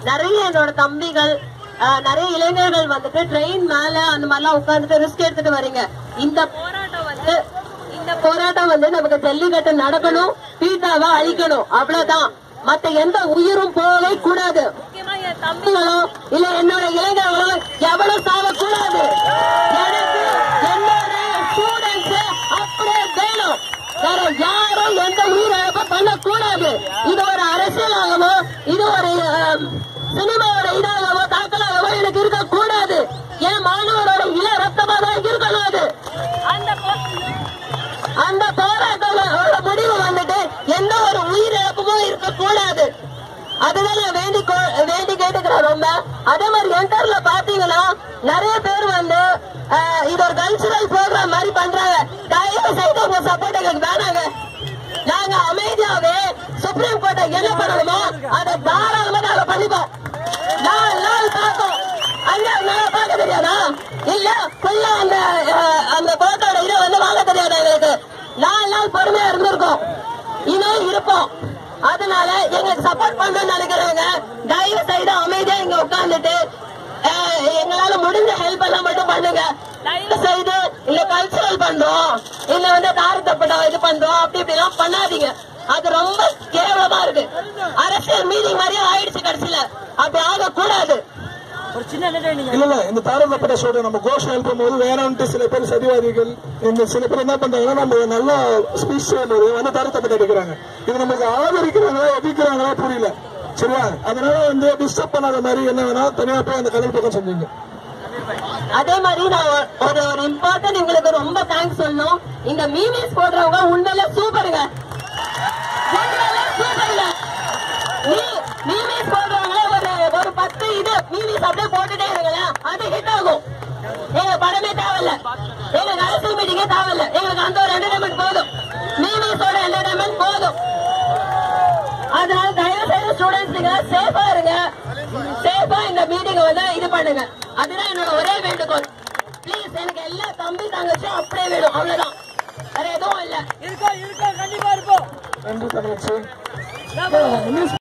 நிறைய என்னோட தம்பிகள் ஆஹ், நிறைய இளைஞர்கள் வந்துட்டு ட்ரெயின் மேல அந்த மாதிரிலாம் உட்கார்ந்துட்டு ரிஸ்க் எடுத்துட்டு வரீங்க இந்த போராட்டம் வந்து இந்த போராட்டம் வந்து நமக்கு ஜல்லிக்கட்டு நடக்கணும் பீட்டாவை அழிக்கணும் அவ்வளவுதான் மத்த எந்த உயிரும் போகவே கூடாது முக்கியமா என் தம்பிகளோ இல்ல என்னோட இளைஞர்களோ எவ்வளவு சாகக்கூடாது எனக்கு என்னோட ஸ்டூடெண்ட்ஸ் அப்படியே வேணும் வேற யாரும் எந்த உயிரிழப்பும் பண்ணக்கூடாது இது ஒரு அரசியலாகவோ இது ஒரு ஆம், சினிமாவோட இதாகவோ தாக்கலாகவோ எனக்கு இருக்கக்கூடாது என் மாணவரோட இள ரத்தமா தான் இருக்கணும் அது அந்த போ- அந்த போராட்டத்தோட முடிவு வந்துட்டு எந்த ஒரு உயிரிழப்பும் இருக்கக்கூடாது அதுதான் நான் வேண்டி கோ- வேண்டி கேட்டுக்கிறேன் ரொம்ப அதே மாதிரி என்டர்ல பாத்தீங்கன்னா நிறைய பேர் வந்து ஆஹ், இது ஒரு கல்ச்சுரல் ப்ரோக்ராம் மாதிரி பண்றாங்க தயவு செய்து உங்க சப்போர்ட் எங்களுக்கு வேணாங்க நாங்க அமைதியாவே சுப்ரீம் கோர்ட்டை என்ன பண்ணணுமோ அதை தாராளமா நாங்க பண்ணிப்போம் நாலு நாள் பார்ப்போம் அங்க நல்லா பார்க்க தெரியாதா இல்ல ஃபுல்லா அந்த அஹ், அந்த கோர்ட்டோட இதை வந்து வாங்க தெரியாதா எங்களுக்கு நாலு நாள் பொறுமையா இருந்திருக்கோம் இன்னும் இருப்போம் அதனால எங்களுக்கு சப்போர்ட் பண்ணணும்னு நினைக்கிறவங்க தயவு செய்து அமைதியா இங்க உட்கார்ந்துட்டு அஹ், எங்களால முடிஞ்ச ஹெல்ப் எல்லாம் மட்டும் பண்ணுங்க தயவு செய்து இல்ல கல்ச்சரல் பண்றோம் இல்ல வந்து தாரத்தப்படம் இது பண்றோம் அப்படி இப்படி எல்லாம் பண்ணாதீங்க அது ரொம்ப கேவலமா இருக்கு அரசியல் மீட்டிங் மாதிரியே ஆயிடுச்சு கடைசியில அப்படி ஆகக்கூடாது இல்ல இல்ல இந்த தாரதப்பட்ட சொல்ற நம்ம கோஷம் எழுப்பும் போது வேணாம்ட்டு சில பேர் சதிவாதிகள் இந்த சில பேர் என்ன பண்றாங்கன்னா நம்ம நல்லா ஸ்பீச் செய்யும்போது வந்து தாரதப்பட்ட எடுக்கிறாங்க இது நமக்கு ஆதரிக்கிறாங்களா எதிர்க்கிறாங்களா புரியல சரியா அதனால வந்து டிஸ்டர்ப் பண்ணாத மாதிரி என்ன வேணா தனியா போய் அந்த கடல் பக்கம் செஞ்சீங்க அதே மாதிரி நான் ஒரு- ஒரு ஒரு இம்பார்ட்டன்ட் உங்களுக்கு ரொம்ப தேங்க்ஸ் சொல்லணும் இந்த மீமிஸ் போடுறவங்க உண்மையில சூப்பருங்க உண்மையிலே சூப்பருங்க மீ- மீமிஸ் போடுறவங்க ஒரு ஒரு பத்து இது மீமிஸ் அப்படியே போட்டுட்டே இருங்களேன் அது ஹிட் ஆகும் எங்க படமே தேவையில்ல எங்களுக்கு அரசியல் மீட்டிங்கே தேவையில்ல எங்களுக்கு அந்த ஒரு என்டர்டைன்மெண்ட் போதும் மீமிஸோட என்டர்டைன்மெண்ட் போதும் அதனால தயவு செய்து ஸ்டூடெண்ட்ஸ் நீங்க சேஃபா இருங்க சேஃபா இந்த மீட்டிங் வந்து இது பண்ணுங்க அதுதான் என்னோட ஒரே வேண்டுகோள் ப்ளீஸ் எனக்கு எல்லா தம்பி தங்கச்சியும் அப்படியே வேணும் அவ்வளவுதான் வேற எதுவும் இல்ல நன்றி தங்கச்சி